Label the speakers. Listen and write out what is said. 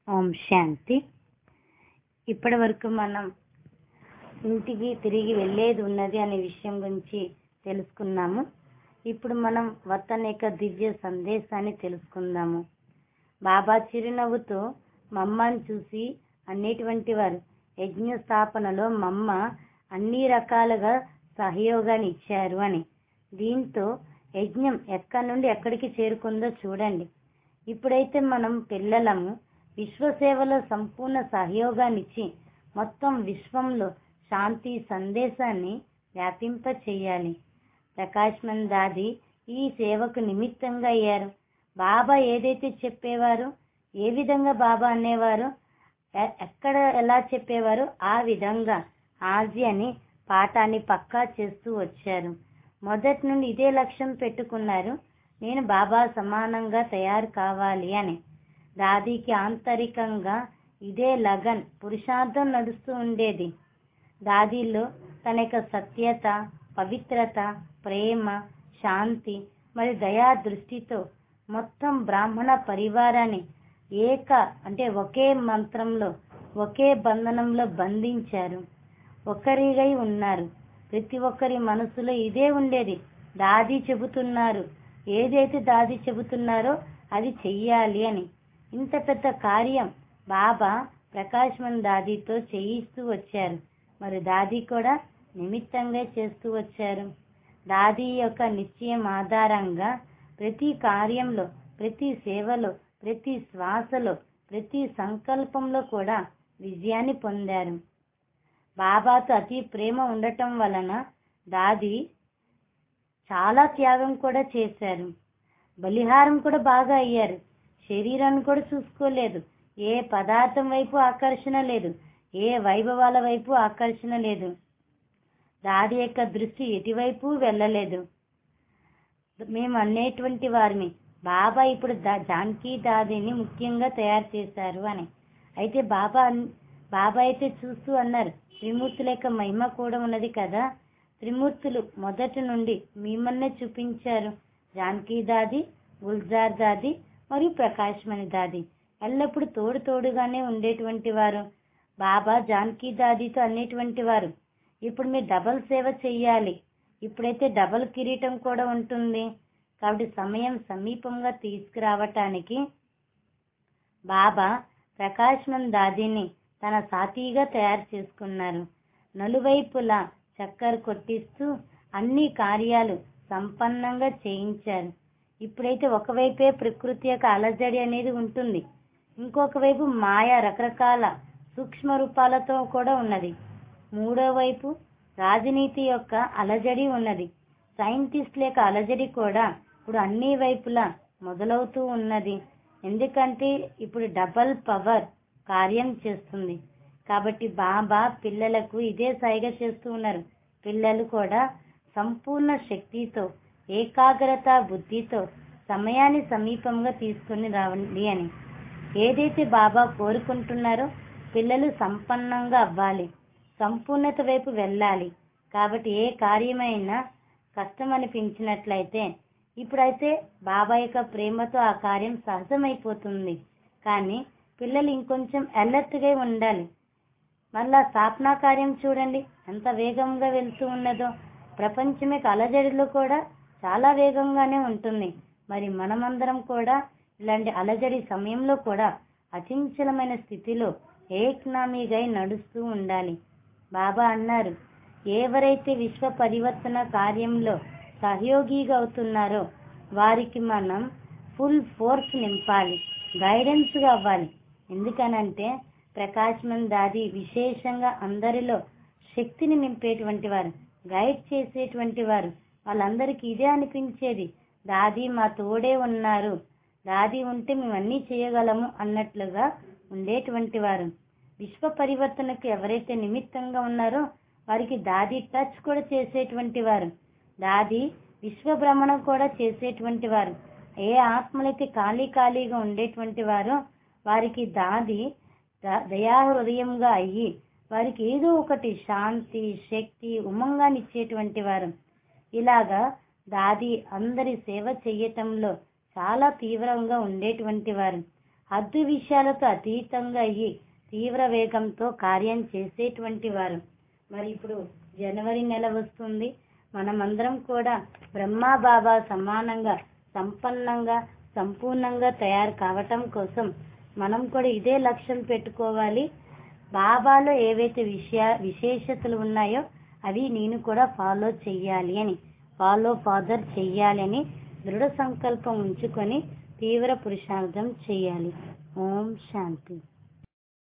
Speaker 1: ఓం శాంతి ఇప్పటి వరకు మనం ఇంటికి తిరిగి వెళ్ళేది ఉన్నది అనే విషయం గురించి తెలుసుకున్నాము ఇప్పుడు మనం వతన్ యొక్క దివ్య సందేశాన్ని తెలుసుకుందాము బాబా చిరునవ్వుతో మమ్మని చూసి అనేటువంటి వారు యజ్ఞ స్థాపనలో మమ్మ అన్ని రకాలుగా సహయోగాన్ని ఇచ్చారు అని దీంతో యజ్ఞం ఎక్కడి నుండి ఎక్కడికి చేరుకుందో చూడండి ఇప్పుడైతే మనం పిల్లలము విశ్వసేవలో సంపూర్ణ సహయోగాన్ని ఇచ్చి మొత్తం విశ్వంలో శాంతి సందేశాన్ని వ్యాపింప చేయాలి ప్రకాష్ మన్ దాది ఈ సేవకు నిమిత్తంగా అయ్యారు బాబా ఏదైతే చెప్పేవారు ఏ విధంగా బాబా అనేవారు ఎ- ఎక్కడ ఎలా చెప్పేవారు ఆ విధంగా ఆజీ అని పాఠాన్ని పక్కా చేస్తూ వచ్చారు మొదటి నుండి ఇదే లక్ష్యం పెట్టుకున్నారు నేను బాబా సమానంగా తయారు కావాలి అని దాదీకి ఆంతరికంగా ఇదే లగన్ పురుషార్థం నడుస్తూ ఉండేది దాదీలో తన యొక్క సత్యత పవిత్రత ప్రేమ శాంతి మరి దయా దృష్టితో మొత్తం బ్రాహ్మణ పరివారాన్ని ఏక అంటే ఒకే మంత్రంలో ఒకే బంధనంలో బంధించారు ఒకరిగై ఉన్నారు ప్రతి ఒక్కరి మనసులో ఇదే ఉండేది దాది చెబుతున్నారు ఏదైతే దాది చెబుతున్నారో అది చెయ్యాలి అని ఇంత పెద్ద కార్యం బాబా ప్రకాశ్మన్ దాదితో చేయిస్తూ వచ్చారు మరి దాది కూడా నిమిత్తంగా చేస్తూ వచ్చారు దాది యొక్క నిశ్చయం ఆధారంగా ప్రతి కార్యంలో ప్రతి సేవలో ప్రతి శ్వాసలో ప్రతి సంకల్పంలో కూడా విజయాన్ని పొందారు బాబాతో అతి ప్రేమ ఉండటం వలన దాది చాలా త్యాగం కూడా చేశారు బలిహారం కూడా బాగా అయ్యారు శరీరాన్ని కూడా చూసుకోలేదు ఏ పదార్థం వైపు ఆకర్షణ లేదు ఏ వైభవాల వైపు ఆకర్షణ లేదు దాది యొక్క దృష్టి ఎటువైపు వెళ్ళలేదు మేము అనేటువంటి వారిని బాబా ఇప్పుడు దా- జానకి దాదిని ముఖ్యంగా తయారు చేశారు అని అయితే బాబా అన్- బాబా అయితే చూస్తూ అన్నారు త్రిమూర్తుల యొక్క మహిమ కూడా ఉన్నది కదా త్రిమూర్తులు మొదటి నుండి మిమ్మల్నే చూపించారు జానకి దాది గుల్జార్ దాది మరియు ప్రకాశ్మణి దాది ఎల్లప్పుడూ తోడు తోడుగానే ఉండేటువంటి వారు బాబా జానకి దాదితో అనేటువంటి వారు ఇప్పుడు మీరు డబల్ సేవ చెయ్యాలి ఇప్పుడైతే డబల్ కిరీటం కూడా ఉంటుంది కాబట్టి సమయం సమీపంగా తీసుకురావటానికి బాబా ప్రకాశ్మన్ దాదిని తన సాథీగా తయారు చేసుకున్నారు నలువైపులా చక్కర కొట్టిస్తూ అన్ని కార్యాలు సంపన్నంగా చేయించారు ఇప్పుడైతే ఒకవైపే ప్రకృతి యొక్క అలజడి అనేది ఉంటుంది ఇంకొక వైపు మాయ రకరకాల సూక్ష్మ రూపాలతో కూడా ఉన్నది మూడో వైపు రాజనీతి యొక్క అలజడి ఉన్నది సైంటిస్టుల యొక్క అలజడి కూడా ఇప్పుడు అన్ని వైపులా మొదలవుతూ ఉన్నది ఎందుకంటే ఇప్పుడు డబల్ పవర్ కార్యం చేస్తుంది కాబట్టి బాబా పిల్లలకు ఇదే సైగ చేస్తూ ఉన్నారు పిల్లలు కూడా సంపూర్ణ శక్తితో ఏకాగ్రత బుద్ధితో సమయాన్ని సమీపంగా తీసుకుని రావండి అని ఏదైతే బాబా కోరుకుంటున్నారో పిల్లలు సంపన్నంగా అవ్వాలి సంపూర్ణత వైపు వెళ్ళాలి కాబట్టి ఏ కార్యమైనా కష్టం అనిపించినట్లయితే ఇప్పుడైతే బాబా యొక్క ప్రేమతో ఆ కార్యం సహజమైపోతుంది కానీ పిల్లలు ఇంకొంచెం అలర్ట్గా ఉండాలి మళ్ళా స్థాపనా కార్యం చూడండి ఎంత వేగంగా వెళ్తూ ఉన్నదో ప్రపంచమే అలజడిలో కూడా చాలా వేగంగానే ఉంటుంది మరి మనమందరం కూడా ఇలాంటి అలజడి సమయంలో కూడా అచంచలమైన స్థితిలో ఏక్నామీగా నడుస్తూ ఉండాలి బాబా అన్నారు ఎవరైతే విశ్వ పరివర్తన కార్యంలో సహయోగిగా అవుతున్నారో వారికి మనం ఫుల్ ఫోర్స్ నింపాలి గైడెన్స్గా అవ్వాలి ఎందుకనంటే ప్రకాశ్మన్ దాది విశేషంగా అందరిలో శక్తిని నింపేటువంటి వారు గైడ్ చేసేటువంటి వారు వాళ్ళందరికీ ఇదే అనిపించేది దాది మా తోడే ఉన్నారు దాది ఉంటే మేము అన్నీ చేయగలము అన్నట్లుగా ఉండేటువంటి వారు విశ్వ పరివర్తనకు ఎవరైతే నిమిత్తంగా ఉన్నారో వారికి దాది టచ్ కూడా చేసేటువంటి వారు దాది విశ్వ భ్రమణం కూడా చేసేటువంటి వారు ఏ ఆత్మలైతే ఖాళీ ఖాళీగా ఉండేటువంటి వారో వారికి దాది ద- దయాహృదయంగా అయ్యి వారికి ఏదో ఒకటి శాంతి శక్తి ఉమంగాన్ని ఇచ్చేటువంటి వారు ఇలాగా దాది అందరి సేవ చెయ్యటంలో చాలా తీవ్రంగా ఉండేటువంటి వారు హద్దు విషయాలతో అతీతంగా అయ్యి తీవ్ర వేగంతో కార్యం చేసేటువంటి వారు మరి ఇప్పుడు జనవరి నెల వస్తుంది మనమందరం కూడా బ్రహ్మా బాబా సమానంగా సంపన్నంగా సంపూర్ణంగా తయారు కావటం కోసం మనం కూడా ఇదే లక్ష్యం పెట్టుకోవాలి బాబాలో ఏవైతే విషయ విశేషతలు ఉన్నాయో అవి నేను కూడా ఫాలో చెయ్యాలి అని ఫాలో ఫాదర్ చెయ్యాలి అని దృఢ సంకల్పం ఉంచుకొని తీవ్ర పురుషార్థం చేయాలి ఓం శాంతి